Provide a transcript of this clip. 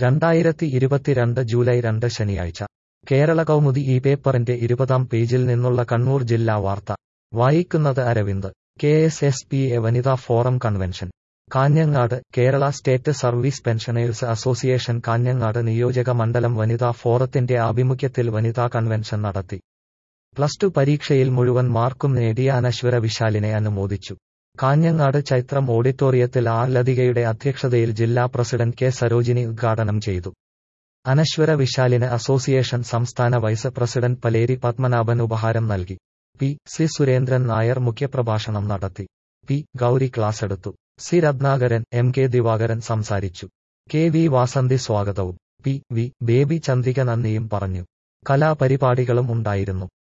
രണ്ടായിരത്തി ഇരുപത്തിരണ്ട് ജൂലൈ രണ്ട് ശനിയാഴ്ച കേരള കൗമുദി ഈ പേപ്പറിന്റെ ഇരുപതാം പേജിൽ നിന്നുള്ള കണ്ണൂർ ജില്ലാ വാർത്ത വായിക്കുന്നത് Aravind K S S P A വനിതാ forum convention Kanhangad Kerala state service pensioners association Kanhangad നിയോജക മണ്ഡലം വനിതാ ഫോറത്തിന്റെ ആഭിമുഖ്യത്തിൽ വനിതാ കൺവെൻഷൻ നടത്തി പ്ലസ് ടു പരീക്ഷയിൽ മുഴുവൻ മാർക്കും നേടിയ അനശ്വര വിശാലിനെ അനുമോദിച്ചു കാഞ്ഞങ്ങാട് ചൈത്രം ഓഡിറ്റോറിയത്തിൽ ആർ ലതികയുടെ അധ്യക്ഷതയിൽ ജില്ലാ പ്രസിഡന്റ് കെ സരോജിനി ഉദ്ഘാടനം ചെയ്തു അനശ്വര വിശാലിന് അസോസിയേഷൻ സംസ്ഥാന വൈസ് പ്രസിഡന്റ് പലേരി പത്മനാഭൻ ഉപഹാരം നൽകി പി സി സുരേന്ദ്രൻ നായർ മുഖ്യപ്രഭാഷണം നടത്തി പി ഗൗരി ക്ലാസ് എടുത്തു C Ratnakaran M K Divakaran സംസാരിച്ചു കെ വി വാസന്തി സ്വാഗതവും പി വി ബേബി ചന്ദ്രിക നന്ദിയും പറഞ്ഞു കലാപരിപാടികളും ഉണ്ടായിരുന്നു